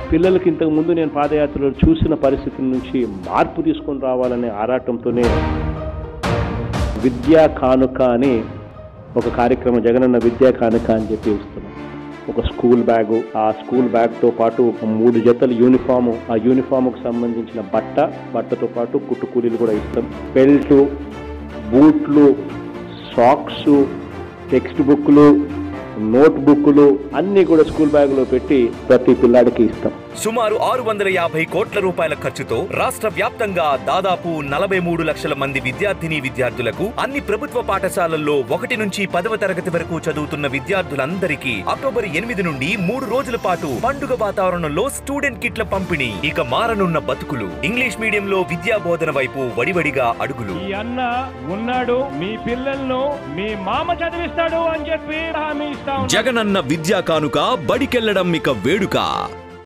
పిల్లలకి ఇంతకు ముందు నేను పాదయాత్రలో చూసిన పరిస్థితి నుంచి మార్పు తీసుకొని రావాలనే ఆరాటంతోనే విద్యా కానుక అని ఒక కార్యక్రమం జగనన్న విద్యా కానుక అని చెప్పి ఇస్తున్నాం ఒక స్కూల్ బ్యాగు ఆ స్కూల్ బ్యాగ్తో పాటు ఒక మూడు జతల యూనిఫాము ఆ యూనిఫామ్కు సంబంధించిన బట్ట బట్టతో పాటు కుట్టు కూలీలు కూడా ఇస్తాం బెల్టు బూట్లు సాక్స్ టెక్స్ట్ బుక్లు నోట్ బుక్లు అన్నీ కూడా స్కూల్ బ్యాగులో పెట్టి ప్రతి పిల్లాడికి ఇస్తాం సుమారు ఆరు వందల యాభై కోట్ల రూపాయల ఖర్చుతో రాష్ట్ర వ్యాప్తంగా దాదాపు నలభై మూడు లక్షల మంది విద్యార్థిని విద్యార్థులకు అన్ని ప్రభుత్వ పాఠశాలల్లో ఒకటి నుంచి పదవ తరగతి వరకు చదువుతున్న విద్యార్థులందరికీ అక్టోబర్ ఎనిమిది నుండి మూడు రోజుల పాటు పండుగ వాతావరణంలో స్టూడెంట్ కిట్ల పంపిణీ ఇక మారనున్న బతుకులు ఇంగ్లీష్ మీడియంలో విద్యా బోధన వైపు వడివడిగా అడుగులు ఈ అన్న ఉన్నాడు మీ పిల్లలను మీ మామ చదివిస్తాడు అని చెప్పి హామీ ఇస్తా ఉన్నాడు. జగనన్న విద్యా కానుక బడికెళ్లడం ఇక వేడుక